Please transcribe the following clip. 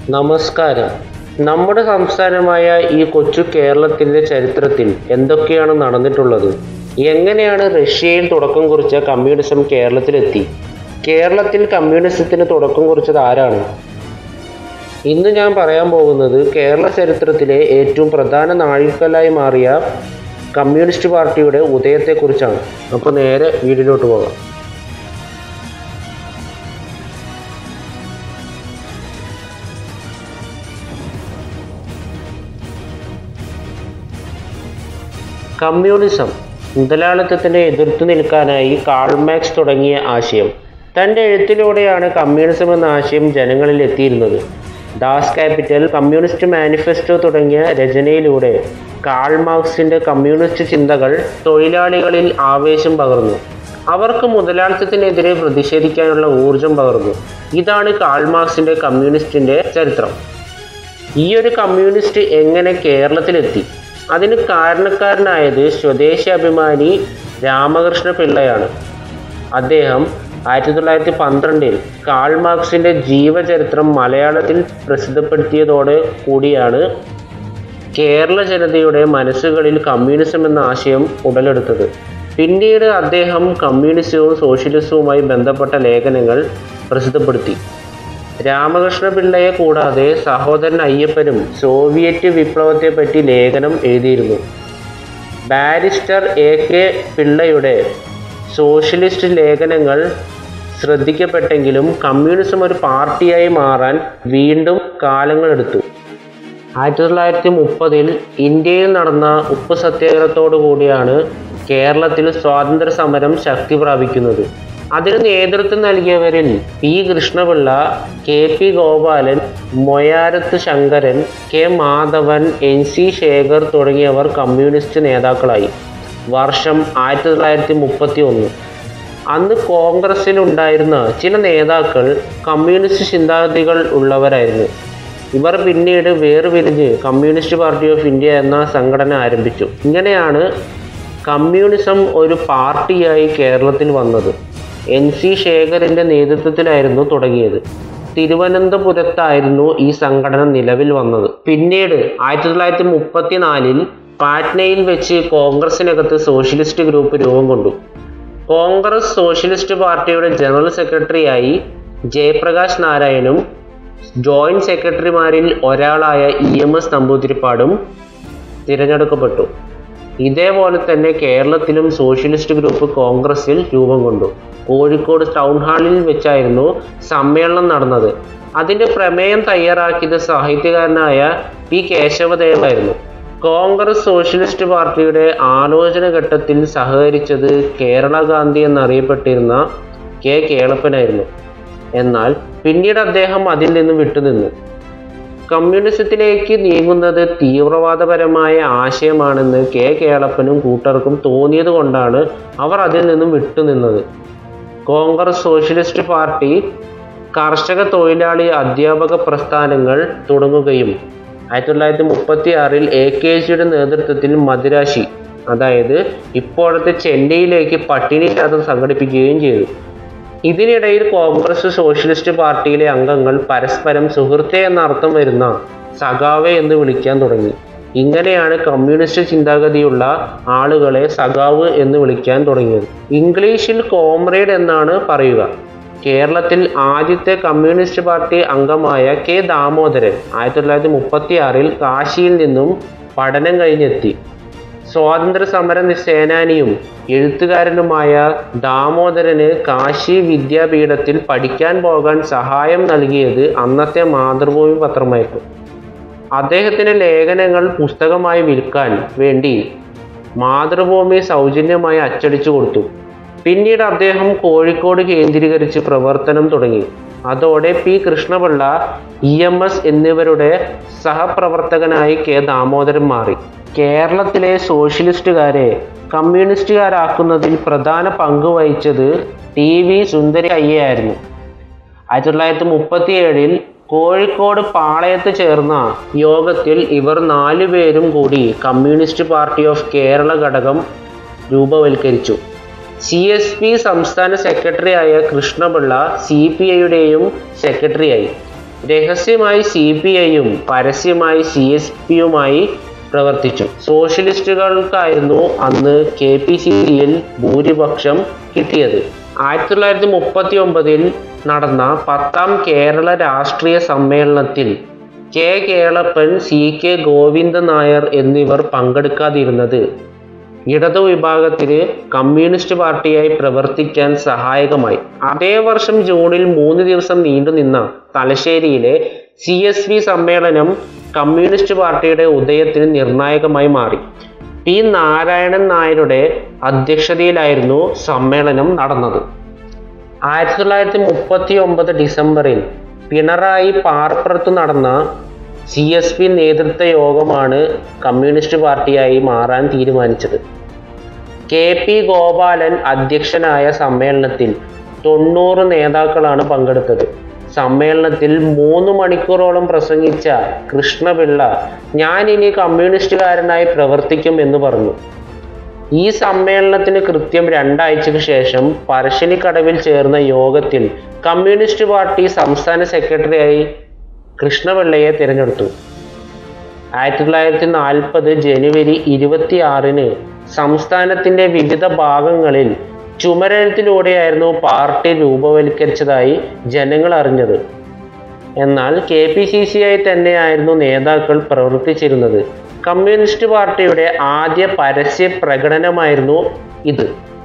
നമസ്കാരം നമ്മുടെ സംസ്ഥാനമായ ഈ കൊച്ചു കേരളത്തിൻ്റെ ചരിത്രത്തിൽ എന്തൊക്കെയാണ് നടന്നിട്ടുള്ളത് എങ്ങനെയാണ് റഷ്യയിൽ തുടക്കം കുറിച്ച കമ്മ്യൂണിസം കേരളത്തിലെത്തി കേരളത്തിൽ കമ്മ്യൂണിസത്തിന് തുടക്കം കുറിച്ചത് ആരാണ് ഇന്ന് ഞാൻ പറയാൻ പോകുന്നത് കേരള ചരിത്രത്തിലെ ഏറ്റവും പ്രധാന നാഴികക്കല്ലായി മാറിയ കമ്മ്യൂണിസ്റ്റ് പാർട്ടിയുടെ ഉദയത്തെക്കുറിച്ചാണ് അപ്പോൾ നേരെ വീഡിയോയിലോട്ട് പോകാം കമ്മ്യൂണിസം മുതലാളിത്തത്തിനെ എതിർത്തു നിൽക്കാനായി കാൾമാക്സ് തുടങ്ങിയ ആശയം തൻ്റെ എഴുത്തിലൂടെയാണ് കമ്മ്യൂണിസം എന്ന ആശയം ജനങ്ങളിൽ എത്തിയിരുന്നത് ദാസ് ക്യാപിറ്റൽ കമ്മ്യൂണിസ്റ്റ് മാനിഫെസ്റ്റോ തുടങ്ങിയ രചനയിലൂടെ കാൾ മാർക്സിൻ്റെ കമ്മ്യൂണിസ്റ്റ് ചിന്തകൾ തൊഴിലാളികളിൽ ആവേശം പകർന്നു അവർക്ക് മുതലാളിത്തത്തിനെതിരെ പ്രതിഷേധിക്കാനുള്ള ഊർജം പകർന്നു ഇതാണ് കാൾ മാർക്സിൻ്റെ കമ്മ്യൂണിസ്റ്റിൻ്റെ ചരിത്രം ഈ ഒരു കമ്മ്യൂണിസ്റ്റ് എങ്ങനെ കേരളത്തിലെത്തി അതിന് കാരണക്കാരനായത് സ്വദേശി അഭിമാനി രാമകൃഷ്ണ പിള്ളയാണ് അദ്ദേഹം ആയിരത്തി തൊള്ളായിരത്തി പന്ത്രണ്ടിൽ കാൾ മാർക്സിൻ്റെ ജീവചരിത്രം മലയാളത്തിൽ പ്രസിദ്ധപ്പെടുത്തിയതോടെ കൂടിയാണ് കേരള ജനതയുടെ മനസ്സുകളിൽ കമ്മ്യൂണിസം എന്ന ആശയം ഉടലെടുത്തത് പിന്നീട് അദ്ദേഹം കമ്മ്യൂണിസവും സോഷ്യലിസവുമായി ബന്ധപ്പെട്ട ലേഖനങ്ങൾ പ്രസിദ്ധപ്പെടുത്തി രാമകൃഷ്ണ പിള്ളയെ കൂടാതെ സഹോദരൻ അയ്യപ്പനും സോവിയറ്റ് വിപ്ലവത്തെപ്പറ്റി ലേഖനം എഴുതിയിരുന്നു ബാരിസ്റ്റർ എ കെ പിള്ളയുടെ സോഷ്യലിസ്റ്റ് ലേഖനങ്ങൾ ശ്രദ്ധിക്കപ്പെട്ടെങ്കിലും കമ്മ്യൂണിസം ഒരു പാർട്ടിയായി മാറാൻ വീണ്ടും കാലങ്ങളെടുത്തു ആയിരത്തി തൊള്ളായിരത്തി മുപ്പതിൽ ഇന്ത്യയിൽ നടന്ന ഉപ്പ് സത്യാഗ്രഹത്തോടു കൂടിയാണ് കേരളത്തിൽ സ്വാതന്ത്ര്യ സമരം ശക്തി പ്രാപിക്കുന്നത് അതിന് നേതൃത്വം നൽകിയവരിൽ P Krishna Pillai K P Gopalan Moyarath Sankaran K Madhavan N C Sekhar തുടങ്ങിയവർ കമ്മ്യൂണിസ്റ്റ് നേതാക്കളായി വർഷം ആയിരത്തി തൊള്ളായിരത്തി മുപ്പത്തി ഒന്ന് അന്ന് കോൺഗ്രസ്സിൽ ഉണ്ടായിരുന്ന ചില നേതാക്കൾ കമ്മ്യൂണിസ്റ്റ് ചിന്താഗതികൾ ഉള്ളവരായിരുന്നു ഇവർ പിന്നീട് വേർപിരിഞ്ഞ് കമ്മ്യൂണിസ്റ്റ് പാർട്ടി ഓഫ് ഇന്ത്യ എന്ന സംഘടന ആരംഭിച്ചു ഇങ്ങനെയാണ് കമ്മ്യൂണിസം ഒരു പാർട്ടിയായി കേരളത്തിൽ വന്നത് എൻ സി ശേഖരൻ്റെ നേതൃത്വത്തിലായിരുന്നു തുടങ്ങിയത് തിരുവനന്തപുരത്തായിരുന്നു ഈ സംഘടന നിലവിൽ വന്നത് പിന്നീട് ആയിരത്തി തൊള്ളായിരത്തി മുപ്പത്തിനാലിൽ പാറ്റ്നയിൽ വെച്ച് കോൺഗ്രസിനകത്ത് സോഷ്യലിസ്റ്റ് ഗ്രൂപ്പ് രൂപം കൊണ്ടു കോൺഗ്രസ് സോഷ്യലിസ്റ്റ് പാർട്ടിയുടെ ജനറൽ സെക്രട്ടറിയായി ജയപ്രകാശ് നാരായണും ജോയിന്റ് സെക്രട്ടറിമാരിൽ ഒരാളായ ഇ എം എസ് നമ്പൂതിരിപ്പാടും തിരഞ്ഞെടുക്കപ്പെട്ടു ഇതേപോലെ തന്നെ കേരളത്തിലും സോഷ്യലിസ്റ്റ് ഗ്രൂപ്പ് കോൺഗ്രസിൽ രൂപം കൊണ്ടു കോഴിക്കോട് ടൗൺ ഹാളിൽ വെച്ചായിരുന്നു സമ്മേളനം നടന്നത് അതിൻ്റെ പ്രമേയം തയ്യാറാക്കിയത് സാഹിത്യകാരനായ പി കേശവദേവായിരുന്നു കോൺഗ്രസ് സോഷ്യലിസ്റ്റ് പാർട്ടിയുടെ ആലോചന ഘട്ടത്തിൽ സഹകരിച്ചത് കേരള ഗാന്ധി എന്നറിയപ്പെട്ടിരുന്ന കെ കേളപ്പനായിരുന്നു എന്നാൽ പിന്നീട് അദ്ദേഹം അതിൽ നിന്ന് വിട്ടുനിന്നു കമ്മ്യൂണിസത്തിലേക്ക് നീങ്ങുന്നത് തീവ്രവാദപരമായ ആശയമാണെന്ന് കെ കേളപ്പനും കൂട്ടർക്കും തോന്നിയത് കൊണ്ടാണ് അവർ അതിൽ നിന്നും വിട്ടുനിന്നത് കോൺഗ്രസ് സോഷ്യലിസ്റ്റ് പാർട്ടി കർഷക തൊഴിലാളി അധ്യാപക പ്രസ്ഥാനങ്ങൾ തുടങ്ങുകയും ആയിരത്തി തൊള്ളായിരത്തി മുപ്പത്തി ആറിൽ എ കെ ജിയുടെ നേതൃത്വത്തിൽ മദിരാശി അതായത് ഇപ്പോഴത്തെ ചെന്നൈയിലേക്ക് പട്ടിണി ശാതം സംഘടിപ്പിക്കുകയും ചെയ്തു ഇതിനിടയിൽ കോൺഗ്രസ് സോഷ്യലിസ്റ്റ് പാർട്ടിയിലെ അംഗങ്ങൾ പരസ്പരം സുഹൃത്തെ എന്ന അർത്ഥം വരുന്ന സഖാവെ എന്ന് വിളിക്കാൻ തുടങ്ങി ഇങ്ങനെയാണ് കമ്മ്യൂണിസ്റ്റ് ചിന്താഗതിയുള്ള ആളുകളെ സഖാവ് എന്ന് വിളിക്കാൻ തുടങ്ങിയത് ഇംഗ്ലീഷിൽ കോമ്രേഡ് എന്നാണ് പറയുക കേരളത്തിൽ ആദ്യത്തെ കമ്മ്യൂണിസ്റ്റ് പാർട്ടി അംഗമായ കെ ദാമോദരൻ ആയിരത്തി തൊള്ളായിരത്തി മുപ്പത്തി ആറിൽ കാശിയിൽ നിന്നും പഠനം കഴിഞ്ഞെത്തി സ്വാതന്ത്ര്യ സമര സേനാനിയും എഴുത്തുകാരനുമായ ദാമോദരന് കാശി വിദ്യാപീഠത്തിൽ പഠിക്കാൻ പോകാൻ സഹായം നൽകിയത് അന്നത്തെ മാതൃഭൂമി പത്രമായിരുന്നു അദ്ദേഹത്തിൻ്റെ ലേഖനങ്ങൾ പുസ്തകമായി വിൽക്കാൻ വേണ്ടി മാതൃഭൂമി സൗജന്യമായി അച്ചടിച്ചു കൊടുത്തു പിന്നീട് അദ്ദേഹം കോഴിക്കോട് കേന്ദ്രീകരിച്ച് പ്രവർത്തനം തുടങ്ങി അതോടെ P Krishna Pillai E M S എന്നിവരുടെ സഹപ്രവർത്തകനായി കെ ദാമോദരൻ മാറി കേരളത്തിലെ സോഷ്യലിസ്റ്റുകാരെ കമ്മ്യൂണിസ്റ്റുകാരാക്കുന്നതിൽ പ്രധാന പങ്ക് വഹിച്ചത് ടി വി സുന്ദരി അയ്യയായിരുന്നു ആയിരത്തി തൊള്ളായിരത്തി മുപ്പത്തി ഏഴിൽ കോഴിക്കോട് പാളയത്ത് ചേർന്ന യോഗത്തിൽ ഇവർ നാലുപേരും കൂടി കമ്മ്യൂണിസ്റ്റ് പാർട്ടി ഓഫ് കേരള ഘടകം രൂപവൽക്കരിച്ചു സി എസ് പി സംസ്ഥാന സെക്രട്ടറിയായ കൃഷ്ണപിള്ള സി പി ഐയുടെയും സെക്രട്ടറിയായി രഹസ്യമായി സി പി ഐയും പരസ്യമായി സി എസ് പിയുമായി പ്രവർത്തിച്ചു സോഷ്യലിസ്റ്റുകൾക്കായിരുന്നു അന്ന് കെ പി സി സിയിൽ ഭൂരിപക്ഷം കിട്ടിയത് ആയിരത്തി തൊള്ളായിരത്തി മുപ്പത്തി ഒമ്പതിൽ നടന്ന പത്താം കേരള രാഷ്ട്രീയ സമ്മേളനത്തിൽ K Kelappan C K Govindan Nair എന്നിവർ പങ്കെടുക്കാതിരുന്നത് ഇടതു വിഭാഗത്തിന് കമ്മ്യൂണിസ്റ്റ് പാർട്ടിയായി പ്രവർത്തിക്കാൻ സഹായകമായി അതേ വർഷം ജൂണിൽ മൂന്ന് ദിവസം നീണ്ടുനിന്ന തലശ്ശേരിയിലെ സി എസ് വി സമ്മേളനം കമ്മ്യൂണിസ്റ്റ് പാർട്ടിയുടെ ഉദയത്തിന് നിർണായകമായി മാറി പി നാരായണൻ നായരുടെ അധ്യക്ഷതയിലായിരുന്നു സമ്മേളനം നടന്നത് ആയിരത്തി തൊള്ളായിരത്തി മുപ്പത്തി ഒമ്പത് ഡിസംബറിൽ പിണറായി പാർപ്പുറത്ത് നടന്ന സി എസ് പി നേതൃത്വ യോഗമാണ് കമ്മ്യൂണിസ്റ്റ് പാർട്ടിയായി മാറാൻ തീരുമാനിച്ചത് കെ പി ഗോപാലൻ അധ്യക്ഷനായ സമ്മേളനത്തിൽ തൊണ്ണൂറ് നേതാക്കളാണ് പങ്കെടുത്തത് സമ്മേളനത്തിൽ മൂന്ന് മണിക്കൂറോളം പ്രസംഗിച്ച കൃഷ്ണപിള്ള ഞാൻ ഇനി കമ്മ്യൂണിസ്റ്റുകാരനായി പ്രവർത്തിക്കും എന്ന് പറഞ്ഞു ഈ സമ്മേളനത്തിന് കൃത്യം രണ്ടാഴ്ചയ്ക്ക് ശേഷം പറശ്ശിനിക്കടവിൽ ചേർന്ന യോഗത്തിൽ കമ്മ്യൂണിസ്റ്റ് പാർട്ടി സംസ്ഥാന സെക്രട്ടറിയായി കൃഷ്ണപിള്ളയെ തിരഞ്ഞെടുത്തു ആയിരത്തി തൊള്ളായിരത്തി നാൽപ്പത് ജനുവരി ഇരുപത്തി ആറിന് സംസ്ഥാനത്തിന്റെ വിവിധ ഭാഗങ്ങളിൽ ചുമരെഴുത്തിലൂടെയായിരുന്നു പാർട്ടി രൂപവൽക്കരിച്ചതായി ജനങ്ങൾ അറിഞ്ഞത് എന്നാൽ കെ പി സി സി ആയി തന്നെയായിരുന്നു നേതാക്കൾ പ്രവർത്തിച്ചിരുന്നത് കമ്മ്യൂണിസ്റ്റ് പാർട്ടിയുടെ ആദ്യ പരസ്യ പ്രകടനമായിരുന്നു ഇത്